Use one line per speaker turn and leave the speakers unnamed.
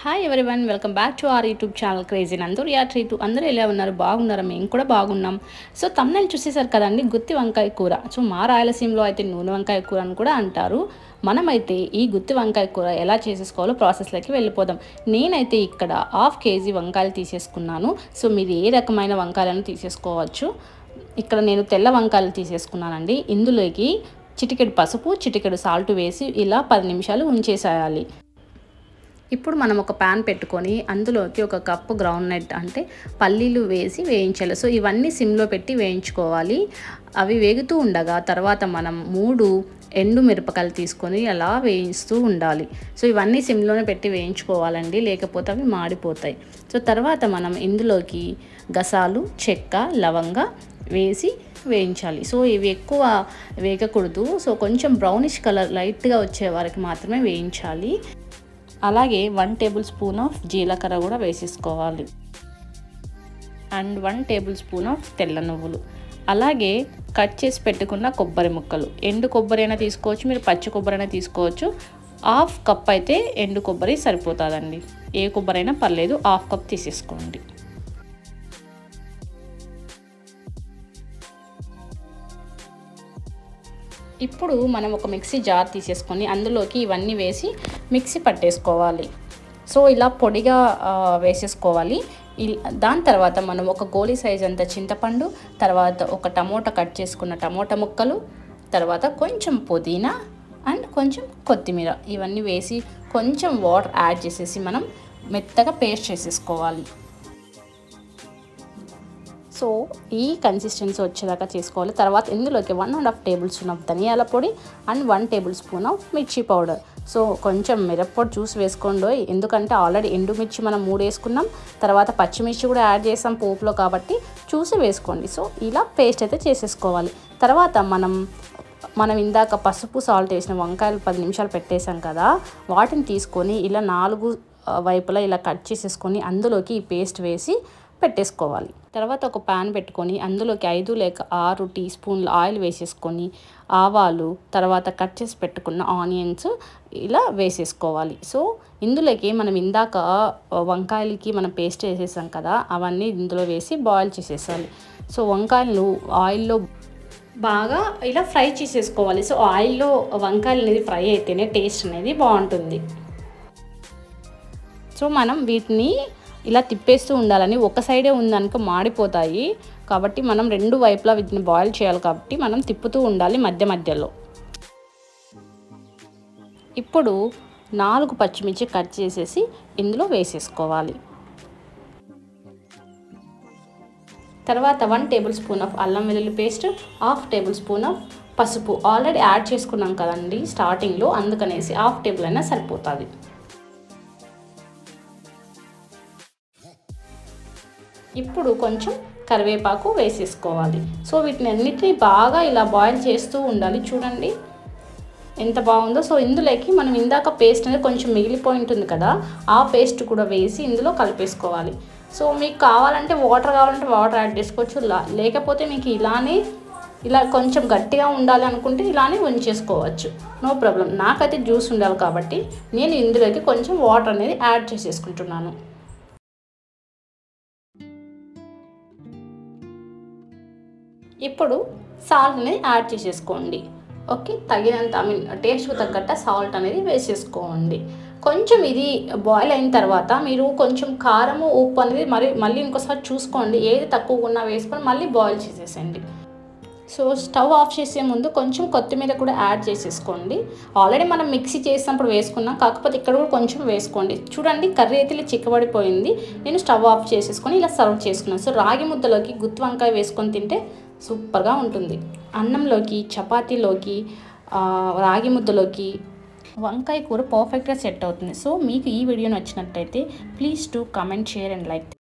hi everyone welcome back to our YouTube channel crazy నందూర్ యా three two అందరూ ఎలా ఉన్నారు బాగున్నారా మేము కూడా బాగున్నాం సో తమ్నెల్ చూసేసారు కదండి గుత్తి వంకాయ కూర సో మా రాయలసీమలో అయితే నూనె వంకాయ కూర అని కూడా అంటారు మనమైతే ఈ గుత్తి వంకాయ కూర ఎలా చేసేసుకోవాలో ప్రాసెస్లోకి వెళ్ళిపోదాం నేనైతే ఇక్కడ హాఫ్ కేజీ వంకాయలు తీసేసుకున్నాను సో మీరు ఏ రకమైన వంకాయలను తీసేసుకోవచ్చు ఇక్కడ నేను తెల్ల వంకాయలు తీసేసుకున్నానండి ఇందులోకి చిటికెడు పసుపు చిటికెడు సాల్ట్ వేసి ఇలా పది నిమిషాలు ఉంచేసేయాలి ఇప్పుడు మనం ఒక ప్యాన్ పెట్టుకొని అందులోకి ఒక కప్పు గ్రౌండ్ నట్ అంటే పల్లీలు వేసి వేయించాలి సో ఇవన్నీ సిమ్లో పెట్టి వేయించుకోవాలి అవి వేగుతూ ఉండగా తర్వాత మనం మూడు ఎండు మిరపకాయలు తీసుకొని అలా వేయిస్తూ ఉండాలి సో ఇవన్నీ సిమ్లోనే పెట్టి వేయించుకోవాలండి లేకపోతే అవి మాడిపోతాయి సో తర్వాత మనం ఇందులోకి గసాలు చెక్క లవంగ వేసి వేయించాలి సో ఇవి ఎక్కువ వేగకూడదు సో కొంచెం బ్రౌనిష్ కలర్ లైట్గా వచ్చే వరకు మాత్రమే వేయించాలి అలాగే వన్ టేబుల్ స్పూన్ ఆఫ్ జీలకర్ర కూడా వేసేసుకోవాలి and one tablespoon of తెల్ల నువ్వులు అలాగే కట్ చేసి పెట్టుకున్న కొబ్బరి ముక్కలు ఎండు కొబ్బరి అయినా తీసుకోవచ్చు మీరు పచ్చి కొబ్బరి అయినా తీసుకోవచ్చు హాఫ్ కప్ అయితే ఎండు కొబ్బరి సరిపోతుందండి ఏ కొబ్బరి అయినా పర్లేదు హాఫ్ కప్ తీసేసుకోండి ఇప్పుడు మనం ఒక మిక్సీ జార్ తీసేసుకొని అందులోకి ఇవన్నీ వేసి మిక్సీ పట్టేసుకోవాలి సో ఇలా పొడిగా వేసేసుకోవాలి దాని తర్వాత మనం ఒక గోళీ సైజ్ అంత చింతపండు తర్వాత ఒక టమోటా కట్ చేసుకున్న టమోటా ముక్కలు తర్వాత కొంచెం పుదీనా అండ్ కొంచెం కొత్తిమీర ఇవన్నీ వేసి కొంచెం వాటర్ యాడ్ చేసేసి మనం మెత్తగా పేస్ట్ చేసేసుకోవాలి సో ఈ కన్సిస్టెన్సీ వచ్చేదాకా చేసుకోవాలి తర్వాత ఇందులోకి one and half tablespoon of ధనియాల పొడి and one tablespoon of మిర్చి పౌడర్ సో కొంచెం మిరప్పొడి చూసి వేసుకోండి ఎందుకంటే ఆల్రెడీ ఎండుమిర్చి మనం మూడు వేసుకున్నాం తర్వాత పచ్చిమిర్చి కూడా యాడ్ చేసాం పోపులో కాబట్టి చూసి వేసుకోండి సో ఇలా పేస్ట్ అయితే చేసేసుకోవాలి తర్వాత మనం మనం ఇందాక పసుపు సాల్ట్ వేసిన వంకాయలు పది నిమిషాలు పెట్టేసాం కదా వాటిని తీసుకొని ఇలా నాలుగు వైపులా ఇలా కట్ చేసేసుకొని అందులోకి ఈ పేస్ట్ వేసి పెట్టేసుకోవాలి తర్వాత ఒక ప్యాన్ పెట్టుకొని అందులోకి ఐదు లేక ఆరు టీ స్పూన్ల ఆయిల్ వేసేసుకొని ఆవాలు తర్వాత కట్ చేసి పెట్టుకున్న ఆనియన్స్ ఇలా వేసేసుకోవాలి సో ఇందులోకి మనం ఇందాక వంకాయలకి మనం పేస్ట్ వేసేసాం కదా అవన్నీ ఇందులో వేసి బాయిల్ చేసేసాలి సో వంకాయలు ఆయిల్లో బాగా ఇలా ఫ్రై చేసేసుకోవాలి సో ఆయిల్లో వంకాయలు అనేది ఫ్రై అయితేనే టేస్ట్ అనేది బాగుంటుంది సో మనం వీటిని ఇలా తిప్పేస్తూ ఉండాలని ఒక సైడే ఉందనుక మాడిపోతాయి కాబట్టి మనం రెండు వైపులా వీటిని బాయిల్ చేయాలి కాబట్టి మనం తిప్పుతూ ఉండాలి మధ్య మధ్యలో ఇప్పుడు నాలుగు పచ్చిమిర్చి కట్ చేసేసి ఇందులో వేసేసుకోవాలి తర్వాత వన్ టేబుల్ స్పూన్ ఆఫ్ అల్లం వెల్లుల్లి paste half tablespoon of పసుపు ఆల్రెడీ యాడ్ చేసుకున్నాం కదండి స్టార్టింగ్లో అందుకనేసి హాఫ్ టేబుల్ అయినా సరిపోతుంది ఇప్పుడు కొంచెం కరివేపాకు వేసేసుకోవాలి సో వీటిని అన్నిటినీ బాగా ఇలా బాయిల్ చేస్తూ ఉండాలి చూడండి ఎంత బాగుందో సో ఇందులోకి మనం ఇందాక పేస్ట్ అనేది కొంచెం మిగిలిపోయి ఉంటుంది కదా ఆ పేస్ట్ కూడా వేసి ఇందులో కలిపేసుకోవాలి సో మీకు కావాలంటే వాటర్ కావాలంటే వాటర్ యాడ్ చేసుకోవచ్చు లేకపోతే మీకు ఇలానే ఇలా కొంచెం గట్టిగా ఉండాలి అనుకుంటే ఇలానే ఉంచేసుకోవచ్చు నో ప్రాబ్లం నాకైతే జ్యూస్ ఉండాలి కాబట్టి నేను ఇందులోకి కొంచెం వాటర్ అనేది యాడ్ చేసేసుకుంటున్నాను ఇప్పుడు సాల్ట్ అనేది యాడ్ చేసేసుకోండి ఓకే తగినంత ఐ మీన్ టేస్ట్కి తగ్గట్ట సాల్ట్ అనేది వేసేసుకోండి కొంచెం ఇది బాయిల్ అయిన తర్వాత మీరు కొంచెం కారము ఉప్పు అనేది మరి మళ్ళీ ఇంకోసారి చూసుకోండి ఏది తక్కువ ఉన్నా వేసుకొని మళ్ళీ బాయిల్ చేసేసండి సో స్టవ్ ఆఫ్ చేసే ముందు కొంచెం కొత్తిమీర కూడా యాడ్ చేసేసుకోండి ఆల్రెడీ మనం మిక్సీ చేసినప్పుడు వేసుకున్నాం కాకపోతే ఇక్కడ కూడా కొంచెం వేసుకోండి చూడండి కర్రీ అయితే ఇలా చిక్కబడిపోయింది నేను స్టవ్ ఆఫ్ చేసేసుకొని ఇలా సర్వ్ చేసుకున్నాను సో రాగి ముద్దలోకి గుత్తి వంకాయ వేసుకొని తింటే సూపర్గా ఉంటుంది అన్నంలోకి చపాతీలోకి రాగి ముద్దలోకి వంకాయ కూర పర్ఫెక్ట్గా సెట్ అవుతుంది సో మీకు ఈ వీడియో నచ్చినట్టయితే please to comment share and like